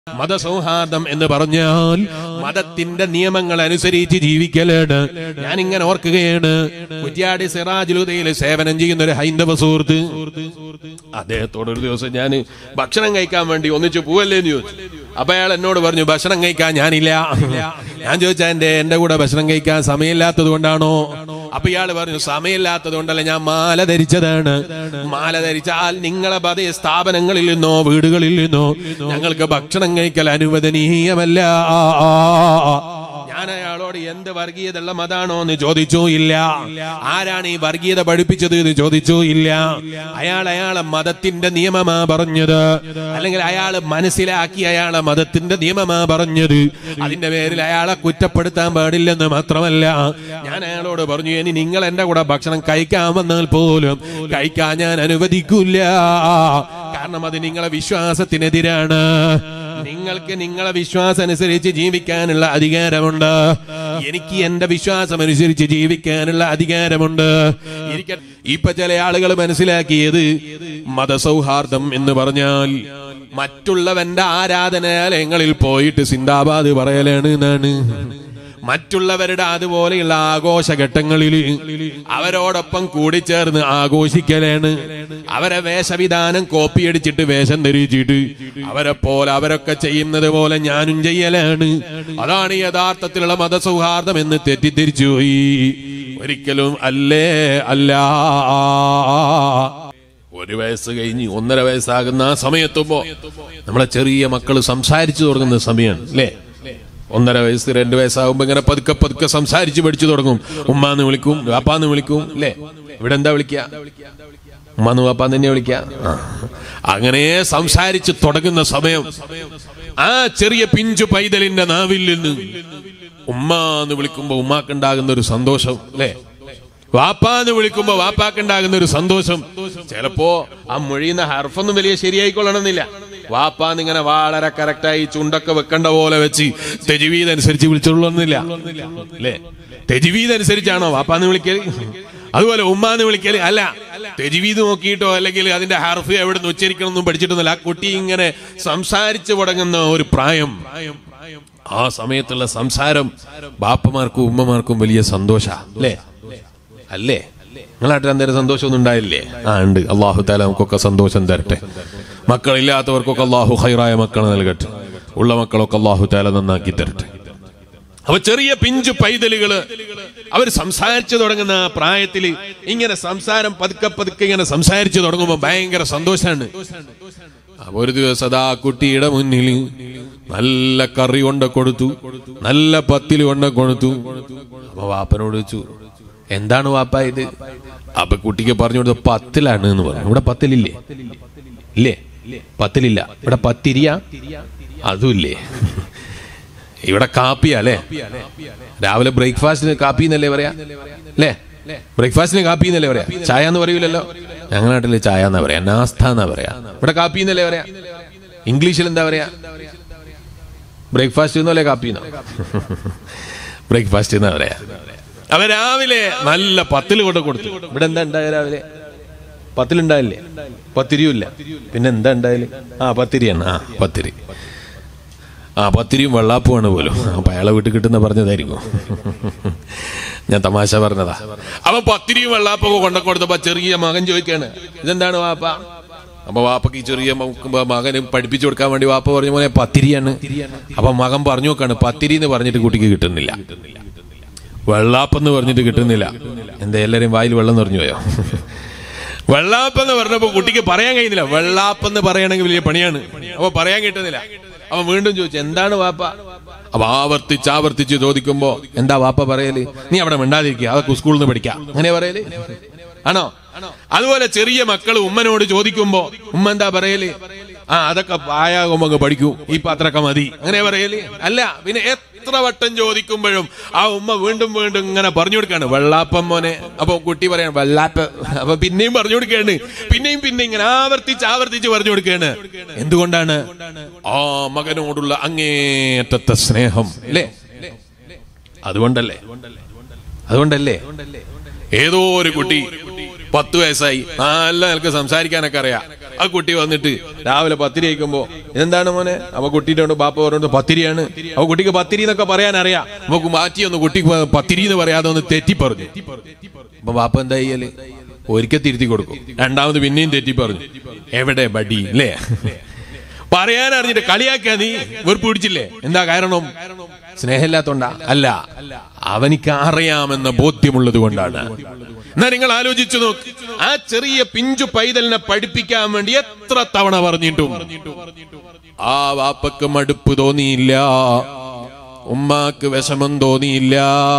മതസൗഹാർദ്ദം എന്ന് പറഞ്ഞാൽ മതത്തിന്റെ നിയമങ്ങൾ അനുസരിച്ച് ജീവിക്കലാണ് ഞാൻ ഇങ്ങനെ ഓർക്കുകയാണ് കുറ്റ്യാടി സിറാജുലുദയിൽ സേവനം ചെയ്യുന്ന ഒരു ഹൈന്ദവ സുഹൃത്ത് അദ്ദേഹത്തോട് ഒരു ദിവസം ഞാൻ ഭക്ഷണം കഴിക്കാൻ വേണ്ടി ഒന്നിച്ച് പോവല്ലേ എന്ന് ചോദിച്ചു അപ്പൊ അയാൾ എന്നോട് പറഞ്ഞു ഭക്ഷണം കഴിക്കാൻ ഞാനില്ല ഞാൻ ചോദിച്ചാ എന്റെ എന്റെ കൂടെ ഭക്ഷണം കഴിക്കാൻ സമയമില്ലാത്തത് കൊണ്ടാണോ അപ്പൊ ഇയാള് പറഞ്ഞു സമയമില്ലാത്തത് കൊണ്ടല്ല ഞാൻ മാല ധരിച്ചതാണ് മാല ധരിച്ചാൽ നിങ്ങളെ പതേ സ്ഥാപനങ്ങളിൽ നിന്നോ വീടുകളിൽ നിന്നോ ഞങ്ങൾക്ക് ഭക്ഷണം കഴിക്കൽ അനുവദനീയമല്ല ഞാൻ അയാളോട് എന്ത് വർഗീയതയുള്ള മതാണോ എന്ന് ചോദിച്ചു ഇല്ല ആരാണ് ഈ വർഗീയത പഠിപ്പിച്ചത് എന്ന് ചോദിച്ചു ഇല്ല അയാൾ അയാളെ മതത്തിന്റെ നിയമമാ പറഞ്ഞത് അല്ലെങ്കിൽ അയാൾ മനസ്സിലാക്കി അയാളെ മതത്തിന്റെ നിയമമാ പറഞ്ഞത് അതിന്റെ പേരിൽ അയാളെ കുറ്റപ്പെടുത്താൻ പാടില്ലെന്ന് മാത്രമല്ല ഞാൻ അയാളോട് പറഞ്ഞു ഇനി നിങ്ങൾ എന്റെ കൂടെ ഭക്ഷണം കഴിക്കാൻ വന്നാൽ പോലും കഴിക്കാൻ ഞാൻ അനുവദിക്കില്ല കാരണം അത് നിങ്ങളെ വിശ്വാസത്തിനെതിരാണ് നിങ്ങൾക്ക് നിങ്ങളെ വിശ്വാസം അനുസരിച്ച് ജീവിക്കാനുള്ള അധികാരമുണ്ട് എനിക്ക് എന്റെ വിശ്വാസം അനുസരിച്ച് ജീവിക്കാനുള്ള അധികാരമുണ്ട് ഇരിക്ക- ഇപ്പൊ ചില ആളുകൾ മനസ്സിലാക്കിയത് മതസൗഹാർദ്ദം എന്ന് പറഞ്ഞാൽ മറ്റുള്ളവന്റെ ആരാധനാലയങ്ങളിൽ പോയിട്ട് സിന്ദാബാദ് പറയലാണ് എന്നാണ് മറ്റുള്ളവരുടെ അതുപോലെയുള്ള ആഘോഷഘട്ടങ്ങളിൽ അവരോടൊപ്പം കൂടിച്ചേർന്ന് ആഘോഷിക്കലാണ് അവരെ വേഷവിധാനം കോപ്പിയടിച്ചിട്ട് വേഷം ധരിച്ചിട്ട് അവരെ പോലെ അവരൊക്കെ ചെയ്യുന്നത് പോലെ ഞാനും ചെയ്യലാണ് അതാണ് യഥാർത്ഥത്തിലുള്ള മതസൗഹാർദ്ദം എന്ന് തെറ്റിദ്ധരിച്ചു പോയി ഒരിക്കലും അല്ലേ അല്ല ഒരു വയസ്സ് കഴിഞ്ഞ് ഒന്നര വയസ്സാകുന്ന ആ സമയത്തുമ്പോ നമ്മളെ ചെറിയ മക്കൾ സംസാരിച്ചു തുടങ്ങുന്ന സമയമാണ് അല്ലേ ഒന്നര വയസ്സ് രണ്ട് വയസ്സാകുമ്പോ ഇങ്ങനെ പതുക്കെ പതുക്കെ സംസാരിച്ച് പഠിച്ചു തുടങ്ങും ഉമ്മാന്ന് വിളിക്കും വാപ്പാന്ന് വിളിക്കും അല്ലേ ഇവിടെ എന്താ വിളിക്കുക ഉമ്മാന്ന് വാപ്പാന്ന് തന്നെ വിളിക്കുക ആ. അങ്ങനെ സംസാരിച്ച് തുടങ്ങുന്ന സമയം ആ ചെറിയ പിഞ്ചു പൈതലിന്റെ നാവിൽ നിന്ന് ഉമ്മാന്ന് വിളിക്കുമ്പോ ഉമ്മാക്കുണ്ടാകുന്ന ഒരു സന്തോഷം അല്ലേ വാപ്പാന്ന് വിളിക്കുമ്പോ വാപ്പാക്കുണ്ടാകുന്ന ഒരു സന്തോഷം ചിലപ്പോ ആ മൊഴിയുന്ന ഹർഫൊന്നും വലിയ ശരിയായിക്കൊള്ളണമെന്നില്ല വാപ്പാന്ന് ഇങ്ങനെ വളരെ കറക്റ്റായി ചുണ്ടൊക്കെ വെക്കേണ്ട പോലെ വെച്ച് തെജുവീത് അനുസരിച്ച് വിളിച്ചോളണമെന്നില്ല അല്ലേ തെജുവീത് അനുസരിച്ചാണോ വാപ്പാന്ന് വിളിക്കല് അതുപോലെ ഉമ്മാന്ന് വിളിക്കല് അല്ല തെജുവീത് നോക്കിയിട്ടോ അല്ലെങ്കിൽ അതിന്റെ ഹർഫ് എവിടെ നിന്ന് ഉച്ചരിക്കണമെന്നും പഠിച്ചിട്ടൊന്നുമില്ല ആ കുട്ടി ഇങ്ങനെ സംസാരിച്ചു തുടങ്ങുന്ന ഒരു പ്രായം ആ സമയത്തുള്ള സംസാരം ബാപ്പമാർക്കും ഉമ്മമാർക്കും വലിയ സന്തോഷ അല്ലേ അല്ലേ നിങ്ങളായിട്ട് അന്നേരം സന്തോഷമൊന്നും ഉണ്ടായില്ലേ ആ ഉണ്ട് അള്ളാഹു താല നമുക്കൊക്കെ സന്തോഷം തരട്ടെ മക്കളില്ലാത്തവർക്കൊക്കെ അള്ളാഹു ഹൈറായ മക്കളെ നൽകട്ടെ ഉള്ള മക്കളൊക്കെ അള്ളാഹു താല നന്നാക്കി തരട്ടെ അപ്പൊ ചെറിയ പിഞ്ചു പൈതലുകള് അവർ സംസാരിച്ചു തുടങ്ങുന്ന ആ പ്രായത്തില് ഇങ്ങനെ സംസാരം പതുക്കെ പതുക്കെ ഇങ്ങനെ സംസാരിച്ചു തുടങ്ങുമ്പോ ഭയങ്കര സന്തോഷാണ് അപ്പൊ ഒരു ദിവസം അതാ കുട്ടിയുടെ മുന്നിൽ നല്ല കറി കൊണ്ട് കൊടുത്തു നല്ല പത്തിൽ കൊണ്ട് കൊടുത്തു അപ്പൊ വാപ്പനോട് ചോദിച്ചു എന്താണ് വാപ്പ ഇത് അപ്പൊ കുട്ടിക്ക് പറഞ്ഞു കൊടുത്ത പത്തിലാണ് എന്ന് പറഞ്ഞു ഇവിടെ പത്തിലില്ലേ ഇല്ലേ പത്തിലില്ല ഇവിടെ പത്തിരിയ അതുമില്ലേ ഇവിടെ കാപ്പിയാ അല്ലേ രാവിലെ ബ്രേക്ക്ഫാസ്റ്റിന് കാപ്പി എന്നല്ലേ പറയാ അല്ലേ ബ്രേക്ക്ഫാസ്റ്റിന് കാപ്പി എന്നല്ലേ പറയാ ചായ എന്ന് പറയൂലല്ലോ ഞങ്ങളുടെ നാട്ടില് ചായ എന്നാ പറയാ നാസ്ത എന്നാ പറയാ ഇവിടെ കാപ്പി എന്നല്ലേ പറയാ ഇംഗ്ലീഷിൽ എന്താ പറയാ ബ്രേക്ക്ഫാസ്റ്റ് എന്നല്ലേ കാപ്പി എന്നോ ബ്രേക്ക്ഫാസ്റ്റ് എന്നാ പറയാ അവ രാവിലെ നല്ല പത്തിൽ കൊണ്ട് കൊടുത്തു ഇവിടെ എന്താ ഉണ്ടായ രാവിലെ പത്തിലുണ്ടായില്ലേ പത്തിരിയുമില്ല പിന്നെ എന്താ ഉണ്ടായാലും ആ പത്തിരിയാണ് ആ പത്തിരി ആ പത്തിരിയും വെള്ളാപ്പുമാണ് പോലും അപ്പൊ അയാളെ വീട്ടിൽ കിട്ടുന്ന പറഞ്ഞതായിരിക്കും ഞാൻ തമാശ പറഞ്ഞതാ അവൻ പത്തിരിയും വെള്ളാപ്പൊക്കെ കൊണ്ട കൊടുത്തപ്പോ ചെറിയ മകൻ ചോദിക്കാണ് ഇതെന്താണ് വാപ്പ അപ്പൊ വാപ്പക്ക് ഈ ചെറിയ മ- മകന് പഠിപ്പിച്ചു കൊടുക്കാൻ വേണ്ടി വാപ്പ പറഞ്ഞ പോലെ പത്തിരിയാണ് അപ്പൊ മകൻ പറഞ്ഞു നോക്കാണ് പത്തിരി എന്ന് പറഞ്ഞിട്ട് കുട്ടിക്ക് കിട്ടുന്നില്ല വെള്ളാപ്പെന്ന് പറഞ്ഞിട്ട് കിട്ടുന്നില്ല എന്താ എല്ലാരും വായിൽ വെള്ളം നിറഞ്ഞു പോയോ വെള്ളാപ്പെന്ന് പറഞ്ഞപ്പോ കുട്ടിക്ക് പറയാൻ കഴിയുന്നില്ല വെള്ളാപ്പെന്ന് പറയണമെങ്കിൽ വലിയ പണിയാണ് അപ്പൊ പറയാൻ കിട്ടുന്നില്ല അവൻ വീണ്ടും ചോദിച്ചു എന്താണ് വാപ്പ അപ്പൊ ആവർത്തിച്ച് ആവർത്തിച്ച് ചോദിക്കുമ്പോ എന്താ വാപ്പ പറയല് നീ അവിടെ മിണ്ടാതിരിക്കുക അതൊക്കെ സ്കൂളിൽ നിന്ന് പഠിക്കാം അങ്ങനെ പറയല് ആണോ അതുപോലെ ചെറിയ മക്കൾ ഉമ്മനോട് ചോദിക്കുമ്പോ ഉമ്മ എന്താ പറയല് ആ അതൊക്കെ ആയാകുമ്പോ അങ്ങ് പഠിക്കൂ ഈ പത്രമൊക്കെ മതി അങ്ങനെ പറയല് അല്ല പിന്നെ എത്ര വട്ടം ചോദിക്കുമ്പോഴും ആ ഉമ്മ വീണ്ടും വീണ്ടും ഇങ്ങനെ പറഞ്ഞു കൊടുക്കാണ് വെള്ളാപ്പം മോനെ അപ്പൊ കുട്ടി പറയാണ് വെള്ളാപ്പ അപ്പൊ പിന്നെയും പറഞ്ഞു കൊടുക്കുകയാണ് പിന്നെയും പിന്നെ ഇങ്ങനെ ആവർത്തിച്ച് ആവർത്തിച്ച് പറഞ്ഞു കൊടുക്കുകയാണ് എന്തുകൊണ്ടാണ് ആ മകനോടുള്ള അങ്ങേറ്റത്തെ സ്നേഹം അല്ലേ അതുകൊണ്ടല്ലേ അതുകൊണ്ടല്ലേ ഏതോ ഒരു കുട്ടി പത്ത് വയസ്സായി നല്ല നിനക്ക് സംസാരിക്കാനൊക്കെ അറിയാം ആ കുട്ടി വന്നിട്ട് രാവിലെ പത്തിരി കഴിക്കുമ്പോ എന്താണ് മോനെ അപ്പൊ കുട്ടിയുടെ ബാപ്പ പറഞ്ഞു പത്തിരിയാണ് അപ്പൊ കുട്ടിക്ക് പത്തിരി എന്നൊക്കെ പറയാൻ അറിയാം നമുക്ക് മാറ്റി ഒന്ന് കുട്ടിക്ക് പ- പത്തിരി എന്ന് പറയാതെ ഒന്ന് തെറ്റി പറഞ്ഞു അപ്പൊ ബാപ്പ എന്താ ചെയ്യല് ഒരിക്കൽ തിരുത്തി കൊടുക്കും രണ്ടാമത് പിന്നെയും തെറ്റി പറഞ്ഞു എവിടെ ബഡി അല്ലേ പറയാൻ അറിഞ്ഞിട്ട് കളിയാക്കാ നീ വെറുപ്പ് പിടിച്ചില്ലേ എന്താ കാരണം സ്നേഹമില്ലാത്തോണ്ടാ അല്ല അവനിക്ക് അറിയാമെന്ന ബോധ്യമുള്ളത് കൊണ്ടാണ് എന്നാ നിങ്ങൾ ആലോചിച്ചു നോക്ക് ആ ചെറിയ പിഞ്ചു പൈതലിനെ പഠിപ്പിക്കാൻ വേണ്ടി എത്ര തവണ പറഞ്ഞിട്ടും ആ വാപ്പക്ക് മടുപ്പ് തോന്നിയില്ല ഉമ്മാക്ക് വിഷമം തോന്നിയില്ല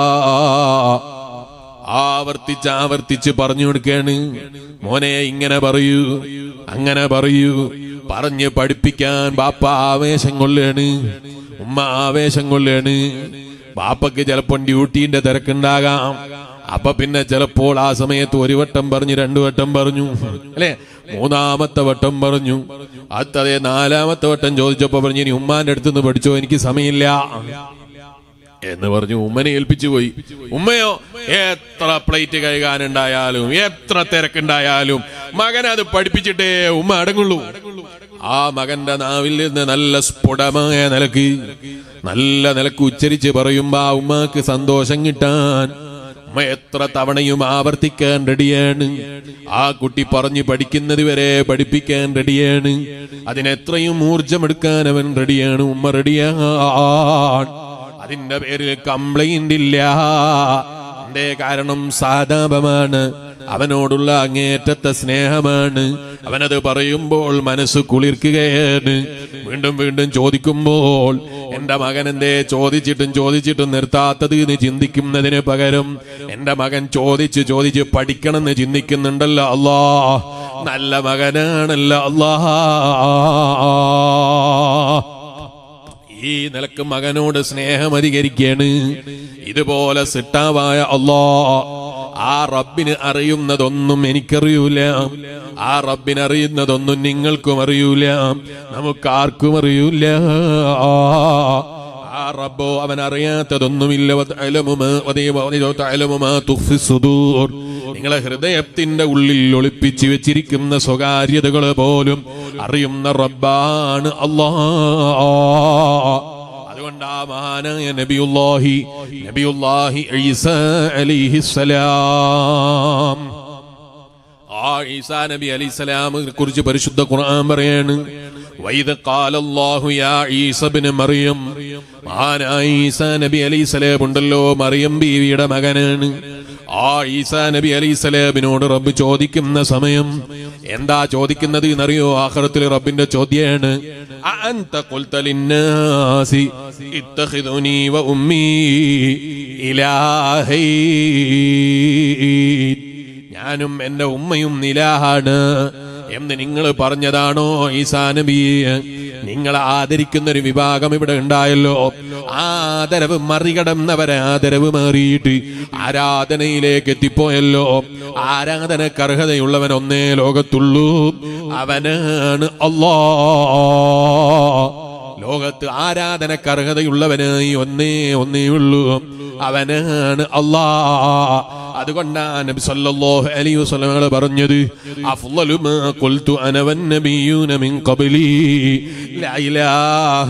ആവർത്തിച്ച് ആവർത്തിച്ച് പറഞ്ഞു കൊടുക്കാണ് മോനെ ഇങ്ങനെ പറയൂ അങ്ങനെ പറയൂ പറഞ്ഞ് പഠിപ്പിക്കാൻ ബാപ്പ ആവേശം കൊള്ളാണ് ഉമ്മ ആവേശം കൊള്ളാണ് ബാപ്പക്ക് ചിലപ്പോൾ ഡ്യൂട്ടീന്റെ തിരക്കുണ്ടാകാം അപ്പൊ പിന്നെ ചിലപ്പോൾ ആ സമയത്ത് ഒരു വട്ടം പറഞ്ഞു രണ്ടു വട്ടം പറഞ്ഞു അല്ലെ മൂന്നാമത്തെ വട്ടം പറഞ്ഞു അതേ നാലാമത്തെ വട്ടം ചോദിച്ചപ്പോ പറഞ്ഞു ഇനി ഉമ്മാന്റെ അടുത്തുനിന്ന് പഠിച്ചോ എനിക്ക് സമയമില്ല എന്ന് പറഞ്ഞു ഉമ്മനെ ഏൽപ്പിച്ചു പോയി ഉമ്മയോ എത്ര പ്ലേറ്റ് കഴുകാനുണ്ടായാലും എത്ര തിരക്കുണ്ടായാലും മകൻ അത് പഠിപ്പിച്ചിട്ടേ ഉമ്മ അടങ്ങുള്ളൂ ആ മകന്റെ നാവിൽ നിന്ന് നല്ല സ്ഫുടമായ നിലക്ക് നല്ല നിലക്ക് ഉച്ചരിച്ച് പറയുമ്പോ ആ ഉമ്മക്ക് സന്തോഷം കിട്ടാൻ ഉമ്മ എത്ര തവണയും ആവർത്തിക്കാൻ റെഡിയാണ് ആ കുട്ടി പറഞ്ഞു പഠിക്കുന്നത് വരെ പഠിപ്പിക്കാൻ റെഡിയാണ് അതിനെത്രയും ഊർജമെടുക്കാൻ അവൻ റെഡിയാണ് ഉമ്മ റെഡിയാണ് അതിന്റെ പേരിൽ കംപ്ലൈന്റ് ഇല്ല എന്റെ കാരണം സാതാപമാണ് അവനോടുള്ള അങ്ങേറ്റത്തെ സ്നേഹമാണ് അവനത് പറയുമ്പോൾ മനസ്സ് കുളിർക്കുകയാണ് വീണ്ടും വീണ്ടും ചോദിക്കുമ്പോൾ എന്റെ മകൻ എന്തേ ചോദിച്ചിട്ടും ചോദിച്ചിട്ടും നിർത്താത്തത് എന്ന് ചിന്തിക്കുന്നതിന് പകരം എന്റെ മകൻ ചോദിച്ച് ചോദിച്ച് പഠിക്കണമെന്ന് ചിന്തിക്കുന്നുണ്ടല്ലോ അല്ലാ നല്ല മകനാണല്ലോ അല്ലാ ഈ നിലക്ക് മകനോട് സ്നേഹം അധികരിക്കാണ് ഇതുപോലെ സിട്ടാവായ അള്ളാ ആ റബ്ബിന് അറിയുന്നതൊന്നും എനിക്കറിയൂല ആ റബ്ബിന് അറിയുന്നതൊന്നും നിങ്ങൾക്കും അറിയൂല നമുക്കാർക്കും അറിയൂല ആ റബ്ബോ അവൻ അറിയാത്തതൊന്നുമില്ല വതഅലമു മാ- വതീ- വതീ- വതഅലമു മാ തുഖ്ഫി സുദൂർ. നിങ്ങളെ ഹൃദയത്തിന്റെ ഉള്ളിൽ ഒളിപ്പിച്ചു വെച്ചിരിക്കുന്ന സ്വകാര്യതകൾ പോലും അറിയുന്ന റബ്ബാണ് അല്ലാ അതുകൊണ്ട് ആ മഹാനായ നബിയുല്ലാഹി നബിയുല്ലാഹി ഈസ അലിഹിസ്സലാം ആ ഈസാ നബി അലൈഹിസ്സലാമിനെ കുറിച്ച് പരിശുദ്ധ ഖുർആൻ പറയാണ് വൈദ ഖാലല്ലാഹു യാ ഈസ ഇബ്നു മറിയം മഹാനായ ഈസാ നബി അലൈഹിസ്സലാം ഉണ്ടല്ലോ മറിയം ബീവിയുടെ മകനാണ് ആ ഈസാ നബി അലൈഹിസ്സലാമിനോട് റബ്ബ് ചോദിക്കുന്ന സമയം എന്താ ചോദിക്കുന്നത് എന്നറിയോ ആഖിറത്തിൽ റബ്ബിന്റെ ചോദ്യാണ് അഅൻത ഖുൽത ലിന്നാസി ഇത്തഖിദുനി വ ഉമ്മി ഇലാഹൈ ഞാനും എന്റെ ഉമ്മയും നിലാഹാണ് എന്ന് നിങ്ങൾ പറഞ്ഞതാണോ ഈസാ നബി നിങ്ങൾ ആദരിക്കുന്ന ഒരു വിഭാഗം ഇവിടെ ഉണ്ടായല്ലോ ആ ആദരവ് മറികടന്നവരെ ആദരവ് മാറിയിട്ട് ആരാധനയിലേക്ക് എത്തിപ്പോയല്ലോ ആരാധനക്ക് അർഹതയുള്ളവൻ ഒന്നേ ലോകത്തുള്ളൂ അവനാണ് അല്ലാ ലോകത്ത് ആരാധനക്ക് അർഹതയുള്ളവനായി ഒന്നേ ഒന്നേ ഉള്ളൂ അവനാണ് അല്ലാ അതുകൊണ്ടാണ് നബി സല്ലല്ലാഹു അലൈഹി വസല്ലം പറഞ്ഞത് അഫ്ളലു മാ ഖുൽതു അന വന്നബിയൂന മിൻ ഖബ്ലി ലാ ഇലാഹ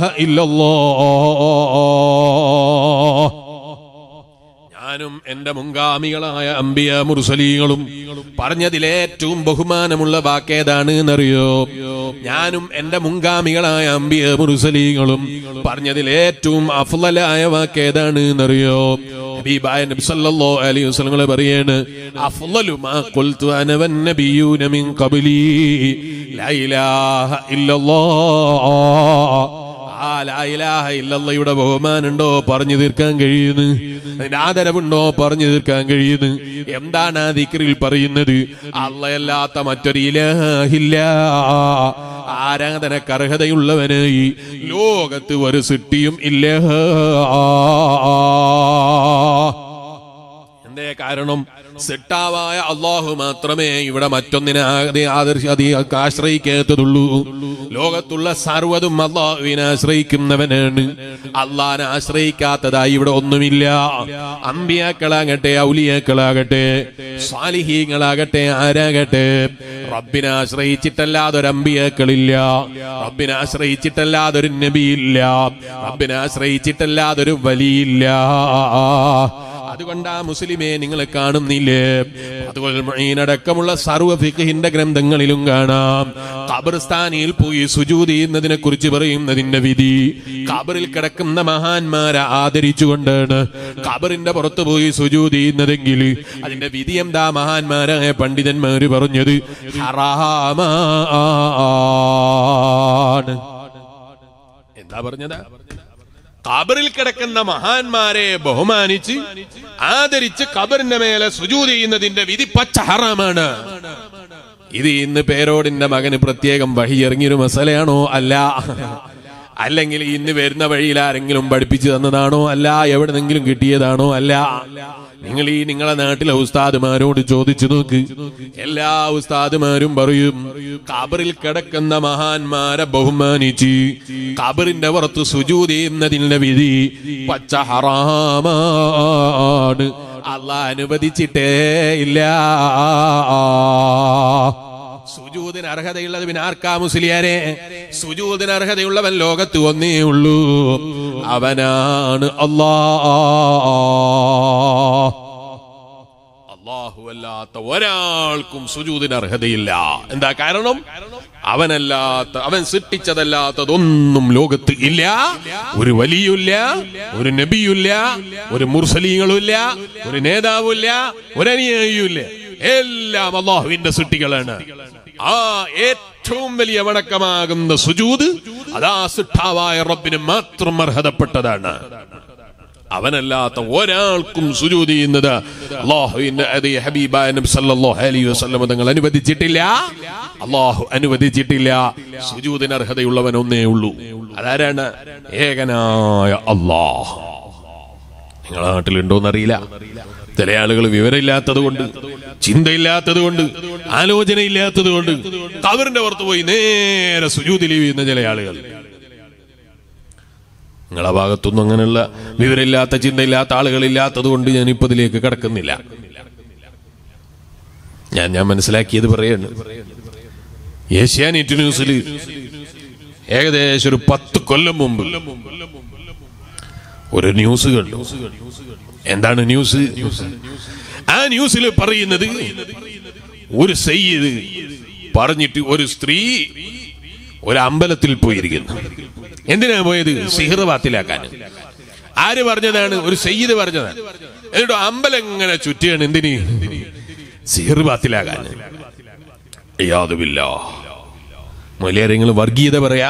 ഇല്ലല്ലാഹ് ഞാനും എന്റെ മുൻഗാമികളായ അമ്പിയ മുർസലീങ്ങളും പറഞ്ഞതിലേറ്റവും ബഹുമാനമുള്ള വാക്കേതാണ് എന്നറിയോ ഞാനും എന്റെ മുൻഗാമികളായ അമ്പിയ മുർസലീങ്ങളും പറഞ്ഞതിലേറ്റവും അഫ്ലലായ വാക്കേതാണ് എന്നറിയോ ഹബീബായ നബി സല്ലല്ലാഹു അലൈഹി വസല്ലം പറയാണ് അഫ്ളലു മാ ഖുൽതു അന വന്നബിയൂന മിൻ ഖബ്ലി ലാ ഇലാഹ ഇല്ലല്ലാഹ് ആ ലാ ഇലാഹ ഇല്ലല്ലയുടെ ബഹുമാനുണ്ടോ പറഞ്ഞു തീർക്കാൻ കഴിയുന്നു അതിന്റെ ആദരവുണ്ടോ പറഞ്ഞു തീർക്കാൻ കഴിയുന്നു എന്താണ് ആ ദിക്റിൽ പറയുന്നത് അള്ളയല്ലാത്ത മറ്റൊരു ഇലാഹില്ല ആരാധനക്ക് അർഹതയുള്ളവനായി ലോകത്ത് ഒരു സിട്ടിയും ഇല്ല എന്തേ കാരണം സിട്ടാവായ അള്ളാഹു മാത്രമേ ഇവിടെ മറ്റൊന്നിനെ ആദി- ആദർശ അതി ആശ്രയിക്കാത്തതുള്ളൂ ലോകത്തുള്ള സർവ്വതും അള്ളാഹുവിനെ ആശ്രയിക്കുന്നവനാണ് അള്ളാഹിനെ ആശ്രയിക്കാത്തതായി ഇവിടെ ഒന്നുമില്ല അമ്പിയാക്കളാകട്ടെ ഔലിയാക്കളാകട്ടെ സ്വാലിഹീങ്ങളാകട്ടെ ആരാകട്ടെ റബ്ബിനെ ആശ്രയിച്ചിട്ടല്ലാതെ ഒരു അമ്പിയാക്കളില്ല റബ്ബിനെ ആശ്രയിച്ചിട്ടല്ലാതെ ഒരു നബിയില്ല റബ്ബിനെ ആശ്രയിച്ചിട്ടല്ലാതെ ഒരു വലിയില്ല അതുകൊണ്ട് ആ മുസ്ലിമെ നിങ്ങൾ കാണുന്നില്ലേ അതുകൊണ്ടടക്കമുള്ള സർവ്വ ഫിഖിന്റെ ഗ്രന്ഥങ്ങളിലും കാണാം ഖബർസ്ഥാനിയിൽ പോയി സുജൂത് ചെയ്യുന്നതിനെ കുറിച്ച് പറയുന്നതിന്റെ വിധി ഖബറിൽ കിടക്കുന്ന മഹാന്മാരെ ആദരിച്ചുകൊണ്ടാണ് ഖബറിന്റെ പുറത്ത് പോയി സുജൂത് ചെയ്യുന്നതെങ്കിൽ അതിന്റെ വിധി എന്താ മഹാന്മാരായ പണ്ഡിതന്മാര് പറഞ്ഞത് ഹറാമാണ് എന്താ പറഞ്ഞത് ഖബറിൽ കിടക്കുന്ന മഹാന്മാരെ ബഹുമാനിച്ച് ആദരിച്ച് ഖബറിന്റെ മേലെ സുജൂത് ചെയ്യുന്നതിന്റെ വിധി പച്ച ഹറാമാണ് ഇത് ഇന്ന് പേരോടിന്റെ മകന് പ്രത്യേകം വഴി ഇറങ്ങിയൊരു മസലയാണോ അല്ല അല്ലെങ്കിൽ ഇന്ന് വരുന്ന വഴിയിൽ ആരെങ്കിലും പഠിപ്പിച്ചു തന്നതാണോ അല്ല എവിടെന്നെങ്കിലും കിട്ടിയതാണോ അല്ല നിങ്ങൾ ഈ നിങ്ങളെ നാട്ടിലെ ഉസ്താദുമാരോട് ചോദിച്ചു നോക്ക് എല്ലാ ഉസ്താദുമാരും പറയും കബറിൽ കിടക്കുന്ന മഹാന്മാരെ ബഹുമാനിച്ച് കബറിന്റെ പുറത്ത് സുജൂത് ചെയ്യുന്നതിന്റെ വിധി പച്ച ഹറാമാണ് അല്ല അനുവദിച്ചിട്ടേ ഇല്ല സുജൂദിന് അർഹതയുള്ളത് പിന്നെ ആർക്കാ മുസ്ലിയാരെ സുജൂദിന് അർഹതയുള്ളവൻ ലോകത്ത് ഒന്നേ ഉള്ളൂ അവനാണ് അല്ലാ അല്ലാഹുവല്ലാത്ത ഒരാൾക്കും സുജൂദിന് അർഹതയില്ല എന്താ കാരണം അവനല്ലാത്ത അവൻ സൃഷ്ടിച്ചതല്ലാത്തതൊന്നും ലോകത്ത് ഇല്ല ഒരു വലിയുമില്ല ഒരു നബിയുമില്ല ഒരു മുർസലീങ്ങളുമില്ല ഒരു നേതാവുമില്ല ഒരു അനുയായിയുമില്ല എല്ലാം അള്ളാഹുവിന്റെ സൃഷ്ടികളാണ് ആ ഏറ്റവും വലിയ വണക്കമാകുന്ന സുജൂത് അതാ സിട്ടാവായ റബ്ബിന് മാത്രം അർഹതപ്പെട്ടതാണ് അവനല്ലാത്ത ഒരാൾക്കും സുജൂത് ചെയ്യുന്നത് അള്ളാഹുവിന്റെ അതേ ഹബീബായ നബി സല്ലല്ലാഹു അലൈഹി വസല്ലം തങ്ങൾ അനുവദിച്ചിട്ടില്ല അള്ളാഹു അനുവദിച്ചിട്ടില്ല സുജൂദിന് അർഹതയുള്ളവൻ ഒന്നേ ഉള്ളൂ അതാരാണ് ഏകനായ അള്ളാഹ് നിങ്ങളെ നാട്ടിലുണ്ടോന്നറിയില്ല ചില ആളുകൾ വിവരമില്ലാത്തത് കൊണ്ട് ചിന്തയില്ലാത്തത് കൊണ്ട് ആലോചനയില്ലാത്തത് കൊണ്ട് കവറിന്റെ പുറത്ത് പോയി നേരെ സുജൂതിൽ വീഴുന്ന ചില ആളുകൾ നിങ്ങളെ ഭാഗത്തൊന്നും അങ്ങനെയുള്ള വിവരമില്ലാത്ത ചിന്തയില്ലാത്ത ആളുകളില്ലാത്തത് കൊണ്ട് ഞാൻ ഇപ്പൊ ഇതിലേക്ക് കിടക്കുന്നില്ല ഞാൻ ഞാൻ മനസ്സിലാക്കിയത് പറയാണ് ഏഷ്യാനെറ്റ് ന്യൂസിൽ ഏകദേശം ഒരു പത്ത് കൊല്ലം മുമ്പ് ഒരു ന്യൂസ് കണ്ടു എന്താണ് ന്യൂസ് ആ ന്യൂസിൽ പറയുന്നത് ഒരു സയ്യിദ് പറഞ്ഞിട്ട് ഒരു സ്ത്രീ ഒരു അമ്പലത്തിൽ പോയിരിക്കുന്നു എന്തിനാ പോയത് സിഹിർ ബാത്തിലാക്കാൻ ആര് പറഞ്ഞതാണ് ഒരു സയ്യിദ് പറഞ്ഞതാണ് എന്നിട്ട് അമ്പലം ഇങ്ങനെ ചുറ്റിയാണ് എന്തിന് സിഹിർ ബാത്തിലാകാൻ യാതുമില്ല മൊലിയാരെങ്ങൾ വർഗീയത പറയാ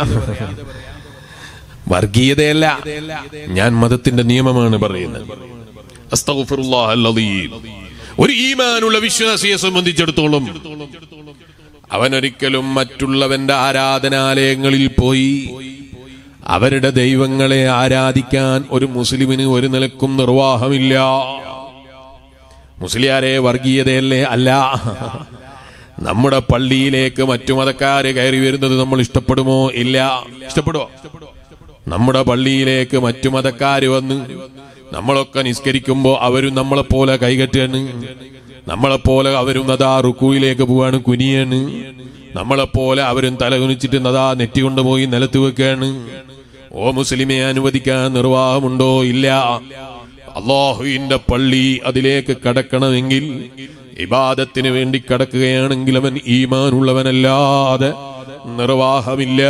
വർഗീയതയല്ല ഞാൻ മതത്തിന്റെ നിയമമാണ് പറയുന്നത് അസ്തഗ്ഫിറുല്ലാഹ് അൽ-അദീം. ഒരു ഈമാനുള്ള വിശ്വാസിയെ സംബന്ധിച്ചിടത്തോളം അവനൊരിക്കലും മറ്റുള്ളവന്റെ ആരാധനാലയങ്ങളിൽ പോയി അവരുടെ ദൈവങ്ങളെ ആരാധിക്കാൻ ഒരു മുസ്ലിമിന് ഒരു നിലക്കും നിർവാഹമില്ല മുസ്ലിയാരെ വർഗീയതയല്ലേ അല്ല നമ്മുടെ പള്ളിയിലേക്ക് മറ്റു മതക്കാര് കയറി വരുന്നത് നമ്മൾ ഇഷ്ടപ്പെടുമോ ഇല്ല ഇഷ്ടപ്പെടുമോ നമ്മുടെ പള്ളിയിലേക്ക് മറ്റു മതക്കാര് വന്ന് നമ്മളൊക്കെ നിസ്കരിക്കുമ്പോ അവരും നമ്മളെപ്പോലെ കൈകെട്ടാണ് നമ്മളെപ്പോലെ അവരും നദാ റുക്കുയിലേക്ക് പോവാണ് കുനിയാണ് നമ്മളെപ്പോലെ അവരും തല കുനിച്ചിട്ട് നദാ നെറ്റി കൊണ്ടുപോയി നിലത്ത് വെക്കാണ് ഓ മുസ്ലിമെ അനുവദിക്കാൻ നിർവാഹമുണ്ടോ ഇല്ല അള്ളാഹുവിന്റെ പള്ളി അതിലേക്ക് കടക്കണമെങ്കിൽ ഇബാദത്തിന് വേണ്ടി കടക്കുകയാണെങ്കിൽ അവൻ ഈമാനുള്ളവനല്ലാതെ നിർവാഹമില്ല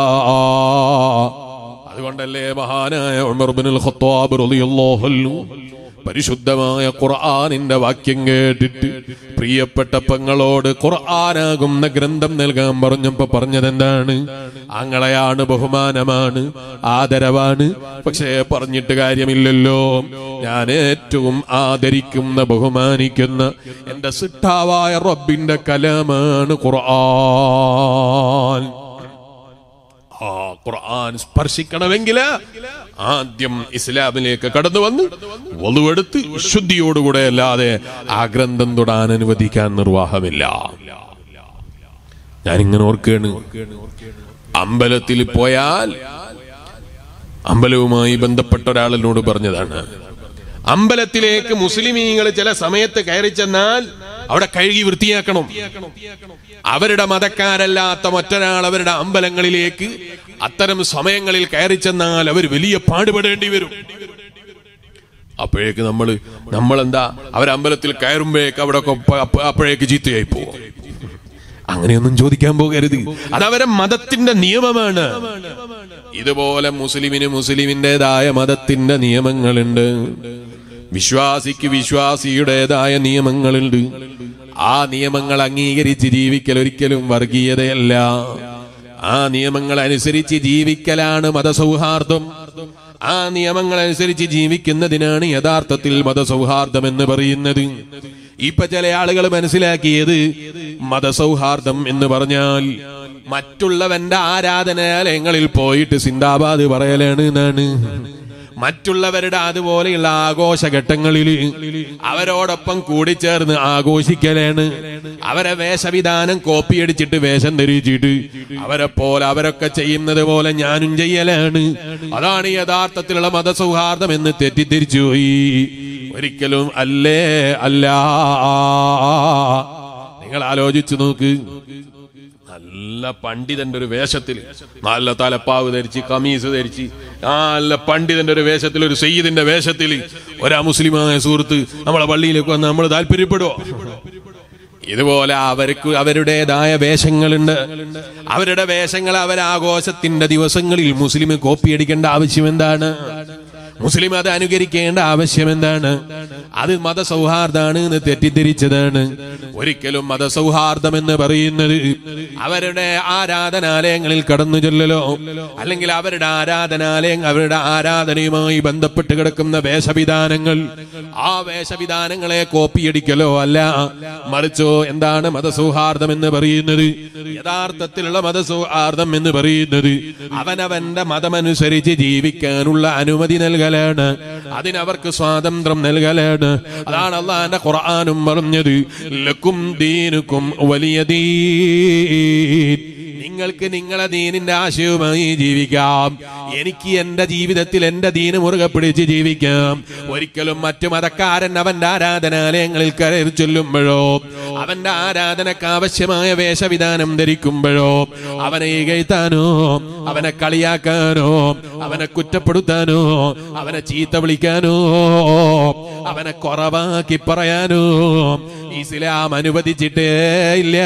അതുകൊണ്ടല്ലേ മഹാനായ ഉമർ ബിനുൽ ഖത്താബ് റളിയല്ലാഹു അൻഹു പരിശുദ്ധമായ ഖുർആനിന്റെ വാക്യം കേട്ടിട്ട് പ്രിയപ്പെട്ട പെങ്ങളോട് ഖുർആനാകുന്ന ഗ്രന്ഥം നൽകാൻ പറഞ്ഞപ്പോ പറഞ്ഞതെന്താണ് ആങ്ങളെയാണ് ബഹുമാനമാണ് ആദരവാണ് പക്ഷേ പറഞ്ഞിട്ട് കാര്യമില്ലല്ലോ ഞാൻ ഏറ്റവും ആദരിക്കുന്ന ബഹുമാനിക്കുന്ന എന്റെ സിട്ടാവായ റബ്ബിന്റെ കലാമാണ് ഖുർആൻ ആ ഖുർആൻ സ്പർശിക്കണമെങ്കിൽ ആദ്യം ഇസ്ലാമിലേക്ക് കടന്നു വന്ന് വലുവെടുത്ത് ശുദ്ധിയോടുകൂടെ അല്ലാതെ ആ ഗ്രന്ഥം തൊടാൻ അനുവദിക്കാൻ നിർവാഹമില്ല ഞാനിങ്ങനെ ഓർക്കുകയാണ് അമ്പലത്തിൽ പോയാൽ അമ്പലവുമായി ബന്ധപ്പെട്ട ഒരാളിനോട് പറഞ്ഞതാണ് അമ്പലത്തിലേക്ക് മുസ്ലിമീങ്ങൾ ചില സമയത്ത് കയറി ചെന്നാൽ അവിടെ കഴുകി വൃത്തിയാക്കണം അവരുടെ മതക്കാരല്ലാത്ത മറ്റൊരാൾ അവരുടെ അമ്പലങ്ങളിലേക്ക് അത്തരം സമയങ്ങളിൽ കയറി ചെന്നാൽ അവർ വലിയ പാടുപെടേണ്ടി വരും അപ്പോഴേക്ക് നമ്മൾ നമ്മളെന്താ അവരമ്പലത്തിൽ കയറുമ്പോഴേക്ക് അവിടെ അപ്പോഴേക്ക് ചീത്തയായി പോകും അങ്ങനെയൊന്നും ചോദിക്കാൻ പോകരുത് അത് അവരെ മതത്തിന്റെ നിയമമാണ് ഇതുപോലെ മുസ്ലിമിന് മുസ്ലിമിൻ്റെതായ മതത്തിന്റെ നിയമങ്ങളുണ്ട് വിശ്വാസിക്ക് വിശ്വാസിയുടേതായ നിയമങ്ങളുണ്ട് ആ നിയമങ്ങൾ അംഗീകരിച്ച് ജീവിക്കൽ ഒരിക്കലും വർഗീയതയല്ല ആ നിയമങ്ങൾ അനുസരിച്ച് ജീവിക്കലാണ് മതസൗഹാർദ്ദം ആ നിയമങ്ങൾ അനുസരിച്ച് ജീവിക്കുന്നതിനാണ് യഥാർത്ഥത്തിൽ മതസൗഹാർദ്ദം എന്ന് പറയുന്നത് ഇപ്പൊ ചില ആളുകൾ മനസ്സിലാക്കിയത് മതസൗഹാർദ്ദം എന്ന് പറഞ്ഞാൽ മറ്റുള്ളവന്റെ ആരാധനാലയങ്ങളിൽ പോയിട്ട് സിന്ദാബാദ് പറയലാണ് എന്നാണ് മറ്റുള്ളവരുടെ അതുപോലെയുള്ള ആഘോഷഘട്ടങ്ങളിൽ അവരോടൊപ്പം കൂടിച്ചേർന്ന് ആഘോഷിക്കലാണ് അവരെ വേഷവിധാനം കോപ്പിയടിച്ചിട്ട് വേഷം ധരിച്ചിട്ട് അവരെ പോലെ അവരൊക്കെ ചെയ്യുന്നത് പോലെ ഞാനും ചെയ്യലാണ് അതാണ് യഥാർത്ഥത്തിലുള്ള മതസൗഹാർദ്ദം എന്ന് തെറ്റിദ്ധരിച്ചു പോയി ഒരിക്കലും അല്ലേ അല്ല നിങ്ങൾ ആലോചിച്ചു നോക്ക് നല്ല പണ്ഡിതന്റെ ഒരു വേഷത്തിൽ നല്ല തലപ്പാവ് ധരിച്ച് കമീസ് ധരിച്ച് നല്ല പണ്ഡിതന്റെ ഒരു വേഷത്തിൽ ഒരു സയ്യിദിന്റെ വേഷത്തിൽ ഒരാ മുസ്ലിമായ സുഹൃത്ത് നമ്മളെ പള്ളിയിലേക്ക് വന്ന് നമ്മൾ താല്പര്യപ്പെടുവോ ഇതുപോലെ അവർക്ക് അവരുടേതായ വേഷങ്ങളുണ്ട് അവരുടെ വേഷങ്ങൾ അവരാഘോഷത്തിന്റെ ദിവസങ്ങളിൽ മുസ്ലിം കോപ്പിയടിക്കേണ്ട ആവശ്യം എന്താണ് മുസ്ലിം അത് അനുകരിക്കേണ്ട ആവശ്യം എന്താണ് അത് മതസൗഹാർദ്ദാണ് എന്ന് തെറ്റിദ്ധരിച്ചതാണ് ഒരിക്കലും മതസൗഹാർദ്ദം എന്ന് പറയുന്നത് അവരുടെ ആരാധനാലയങ്ങളിൽ കടന്നു ചെല്ലലോ അല്ലെങ്കിൽ അവരുടെ ആരാധനാലയം അവരുടെ ആരാധനയുമായി ബന്ധപ്പെട്ട് കിടക്കുന്ന വേഷവിധാനങ്ങൾ ആ വേഷവിധാനങ്ങളെ കോപ്പിയടിക്കലോ അല്ല മറിച്ചോ എന്താണ് മതസൗഹാർദ്ദം എന്ന് പറയുന്നത് യഥാർത്ഥത്തിലുള്ള മതസൗഹാർദ്ദം എന്ന് പറയുന്നത് അവനവന്റെ മതമനുസരിച്ച് ജീവിക്കാനുള്ള അനുമതി നൽകലാണ് അതിനവർക്ക് സ്വാതന്ത്ര്യം നൽകലാണ് അതാണ് അള്ളാന്റെ ഖുർആാനും പറഞ്ഞത് ലക്കും ദീനുക്കും വലിയ ദീൻ നിങ്ങൾക്ക് നിങ്ങളെ ദീനിന്റെ ആശയവുമായി ജീവിക്കാം എനിക്ക് എന്റെ ജീവിതത്തിൽ എന്റെ ദീന് മുറുകെ പിടിച്ച് ജീവിക്കാം ഒരിക്കലും മറ്റു മതക്കാരൻ അവന്റെ ആരാധനാലയങ്ങളിൽ കയറി ചൊല്ലുമ്പോഴോ അവന്റെ ആരാധനക്ക് ആവശ്യമായ വേഷവിധാനം ധരിക്കുമ്പോഴോ അവനെ ഇകഴ്ത്താനോ അവനെ കളിയാക്കാനോ അവനെ കുറ്റപ്പെടുത്താനോ അവനെ ചീത്ത വിളിക്കാനോ അവനെ കുറവാക്കി പറയാനോ ഇസ്ലാം അനുവദിച്ചിട്ടേ ഇല്ല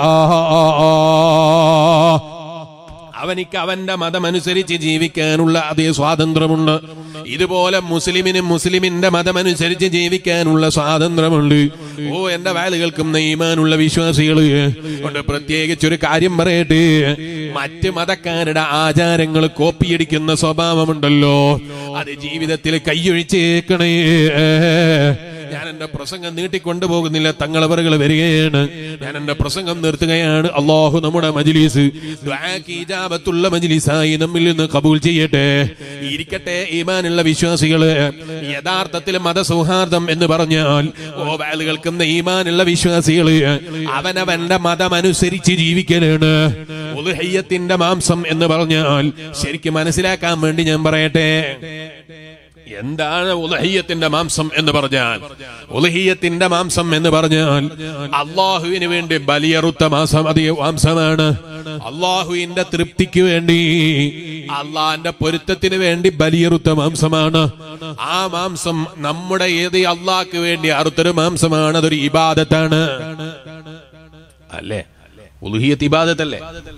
അവനിക്ക് അവന്റെ മതമനുസരിച്ച് ജീവിക്കാനുള്ള അതേ സ്വാതന്ത്ര്യമുണ്ട് ഇതുപോലെ മുസ്ലിമിന് മുസ്ലിമിന്റെ മതമനുസരിച്ച് ജീവിക്കാനുള്ള സ്വാതന്ത്ര്യമുണ്ട് ഓ എന്റെ വാലുകൾക്കും നെയ്മാനുള്ള വിശ്വാസികള് കൊണ്ട് പ്രത്യേകിച്ച് ഒരു കാര്യം പറയട്ടെ മറ്റ് മതക്കാരുടെ ആചാരങ്ങൾ കോപ്പിയടിക്കുന്ന സ്വഭാവമുണ്ടല്ലോ അത് ജീവിതത്തിൽ കൈയൊഴിച്ചേക്കണേ ഞാൻ എന്റെ പ്രസംഗം നീട്ടിക്കൊണ്ടുപോകുന്നില്ല തങ്ങളവറുകൾ വരികയാണ് ഞാൻ എന്റെ പ്രസംഗം നിർത്തുകയാണ് അള്ളാഹു നമ്മുടെ മജ്ലിസ് ഇജാബത്തുള്ള മജ്ലിസായി നമ്മിൽ നിന്ന് കബൂൽ ചെയ്യട്ടെ ഇരിക്കട്ടെ ഈമാനുള്ള വിശ്വാസികള് യഥാർത്ഥത്തിൽ മതസൗഹാർദ്ദം എന്ന് പറഞ്ഞാൽ ഓ വാല് കേൾക്കുന്ന ഈമാനുള്ള വിശ്വാസികള് അവനവന്റെ മതമനുസരിച്ച് ജീവിക്കലാണ് ഉൽഹയ്യത്തിന്റെ മാംസം എന്ന് പറഞ്ഞാൽ ശരിക്കും മനസ്സിലാക്കാൻ വേണ്ടി ഞാൻ പറയട്ടെ എന്താണ് ഉലഹിയത്തിന്റെ മാംസം എന്ന് പറഞ്ഞാൽ ഉലഹിയത്തിന്റെ മാംസം എന്ന് പറഞ്ഞാൽ അള്ളാഹുവിന് വേണ്ടി ബലിയറുത്ത മാസം അത് മാംസമാണ് അള്ളാഹുവിന്റെ തൃപ്തിക്ക് വേണ്ടി അള്ളാഹിന്റെ പൊരുത്തത്തിന് വേണ്ടി ബലിയറുത്ത മാംസമാണ് ആ മാംസം നമ്മുടെ ഏത് അള്ളാഹ്ക്ക് വേണ്ടി അറുത്തൊരു മാംസമാണ് അതൊരു ഇബാദത്താണ് അല്ലേ ഉലുഹിയത്ത് ഇബാദത്തല്ലേ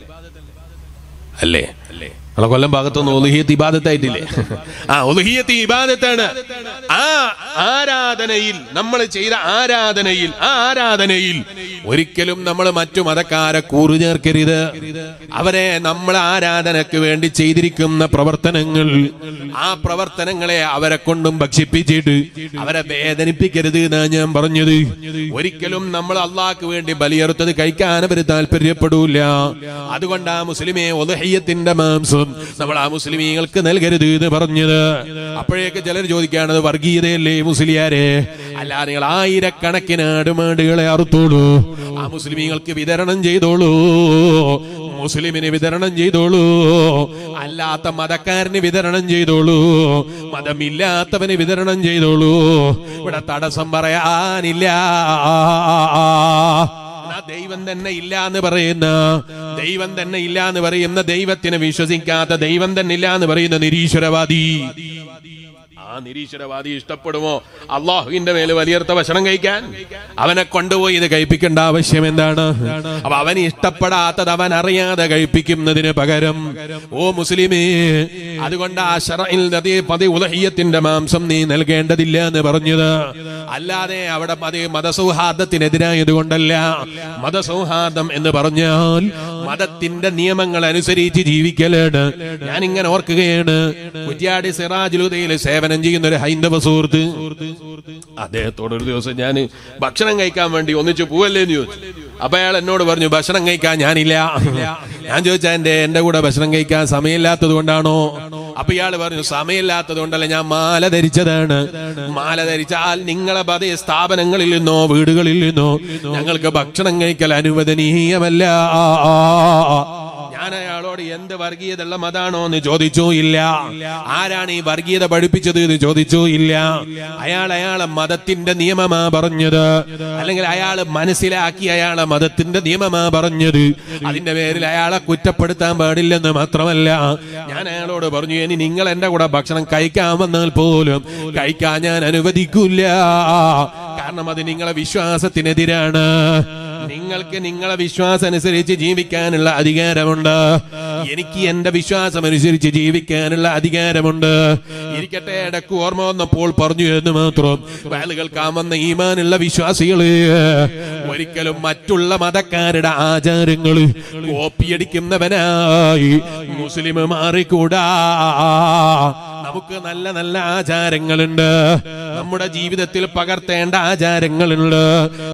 അല്ലേ അല്ലേ നമ്മളെ കൊല്ലം ഭാഗത്തൊന്നും ഒലുഹിയത്ത് ഇബാദത്തായിട്ടില്ലേ ആ ഒലുഹിയത്ത് ഇബാദത്താണ് ആ ആരാധനയിൽ നമ്മൾ ചെയ്ത ആരാധനയിൽ ആ ആരാധനയിൽ ഒരിക്കലും നമ്മൾ മറ്റു മതക്കാരെ കൂറു ചേർക്കരുത് അവരെ നമ്മൾ ആരാധനക്ക് വേണ്ടി ചെയ്തിരിക്കുന്ന പ്രവർത്തനങ്ങൾ ആ പ്രവർത്തനങ്ങളെ അവരെ കൊണ്ടും ഭക്ഷിപ്പിച്ചിട്ട് അവരെ വേദനിപ്പിക്കരുത് എന്നാണ് ഞാൻ പറഞ്ഞത് ഒരിക്കലും നമ്മൾ അള്ളാഹ്ക്ക് വേണ്ടി ബലിയറുത്തത് കഴിക്കാൻ അവർ താല്പര്യപ്പെടൂല അതുകൊണ്ട് ആ മുസ്ലിമെ ഒലഹയ്യത്തിന്റെ മാംസം നമ്മൾ ആ മുസ്ലിമീങ്ങൾക്ക് നൽകരുത് എന്ന് പറഞ്ഞത് അപ്പോഴേക്ക് ചിലർ ചോദിക്കുകയാണത് വർഗീയതയല്ലേ മുസ്ലിയാരെ അല്ല നിങ്ങൾ ആയിരക്കണക്കിന് ആടുമാടുകളെ അറുത്തോളൂ ആ മുസ്ലിമീങ്ങൾക്ക് വിതരണം ചെയ്തോളൂ മുസ്ലിമിന് വിതരണം ചെയ്തോളൂ അല്ലാത്ത മതക്കാരന് വിതരണം ചെയ്തോളൂ മതമില്ലാത്തവന് വിതരണം ചെയ്തോളൂ ഇവിടെ തടസ്സം പറയാനില്ല എന്നാ ദൈവം തന്നെ ഇല്ല എന്ന് പറയുന്ന ദൈവം തന്നെ ഇല്ല എന്ന് പറയുന്ന ദൈവത്തിനെ വിശ്വസിക്കാത്ത ദൈവം തന്നെ ഇല്ല എന്ന് പറയുന്ന നിരീശ്വരവാദി ആ നിരീശ്വരവാദി ഇഷ്ടപ്പെടുമോ അള്ളാഹുവിന്റെ മേല് വലിയർത്ത ഭക്ഷണം കഴിക്കാൻ അവനെ കൊണ്ടുപോയി ഇത് കഴിപ്പിക്കേണ്ട ആവശ്യം എന്താണ് അപ്പൊ അവൻ ഇഷ്ടപ്പെടാത്തത് അവൻ അറിയാതെ കഴിപ്പിക്കുന്നതിന് പകരം ഓ മുസ്ലിമേ അതുകൊണ്ട് ആ ഷറയിൽ നദി പതി ഉലഹിയത്തിന്റെ മാംസം നീ നൽകേണ്ടതില്ല എന്ന് പറഞ്ഞത് അല്ലാതെ അവിടെ പതി മതസൗഹാർദ്ദത്തിനെതിരായത് കൊണ്ടല്ല മതസൗഹാർദ്ദം എന്ന് പറഞ്ഞാൽ മതത്തിന്റെ നിയമങ്ങൾ അനുസരിച്ച് ജീവിക്കലാണ് ഞാൻ ഇങ്ങനെ ഓർക്കുകയാണ് കുറ്റ്യാടി സിറാജുലുദയിൽ സേവനം ചെയ്യുന്ന ഒരു ഹൈന്ദവ സുഹൃത്ത് അദ്ദേഹത്തോട് ഒരു ദിവസം ഞാൻ ഭക്ഷണം കഴിക്കാൻ വേണ്ടി ഒന്നിച്ച് പോവല്ലേ എന്ന് ചോദിച്ചു അപ്പൊ അയാൾ എന്നോട് പറഞ്ഞു ഭക്ഷണം കഴിക്കാൻ ഞാനില്ല ഞാൻ ചോദിച്ചാ എന്റെ എന്റെ കൂടെ ഭക്ഷണം കഴിക്കാൻ സമയമില്ലാത്തത് കൊണ്ടാണോ അപ്പൊ ഇയാൾ പറഞ്ഞു സമയമില്ലാത്തത് കൊണ്ടല്ല ഞാൻ മാല ധരിച്ചതാണ് മാല ധരിച്ചാൽ നിങ്ങളെ പതേ സ്ഥാപനങ്ങളിൽ നിന്നോ വീടുകളിൽ നിന്നോ ഞങ്ങൾക്ക് ഭക്ഷണം കഴിക്കൽ അനുവദനീയമല്ല ഞാൻ അയാളോട് എന്ത് വർഗീയതയുള്ള മതാണോ എന്ന് ചോദിച്ചോ ഇല്ല ആരാണ് ഈ വർഗീയത പഠിപ്പിച്ചത് എന്ന് ചോദിച്ചോ ഇല്ല അയാൾ അയാളെ മതത്തിന്റെ നിയമമാ പറഞ്ഞത് അല്ലെങ്കിൽ അയാൾ മനസ്സിലാക്കി അയാളെ മതത്തിന്റെ നിയമമാ പറഞ്ഞത് അതിന്റെ പേരിൽ അയാളെ കുറ്റപ്പെടുത്താൻ പാടില്ലെന്ന് മാത്രമല്ല ഞാൻ അയാളോട് പറഞ്ഞു ഇനി നിങ്ങൾ എന്റെ കൂടെ ഭക്ഷണം കഴിക്കാൻ വന്നാൽ പോലും കഴിക്കാൻ ഞാൻ അനുവദിക്കില്ല കാരണം അത് നിങ്ങളെ വിശ്വാസത്തിനെതിരാണ് നിങ്ങൾക്ക് നിങ്ങളെ വിശ്വാസം അനുസരിച്ച് ജീവിക്കാനുള്ള അധികാരമുണ്ട് എനിക്ക് എന്റെ വിശ്വാസം അനുസരിച്ച് ജീവിക്കാനുള്ള അധികാരമുണ്ട് ഇരിക്കട്ടെ ഇടക്ക് ഓർമ്മ വന്നപ്പോൾ പറഞ്ഞു എന്ന് മാത്രം വേലുകൾക്കാൻ വന്ന ഈമാനുള്ള വിശ്വാസികള് ഒരിക്കലും മറ്റുള്ള മതക്കാരുടെ ആചാരങ്ങൾ കോപ്പിയടിക്കുന്നവനായി മുസ്ലിം മാറിക്കൂടാ നമുക്ക് നല്ല നല്ല ആചാരങ്ങളുണ്ട് നമ്മുടെ ജീവിതത്തിൽ പകർത്തേണ്ട ആചാരങ്ങളുണ്ട്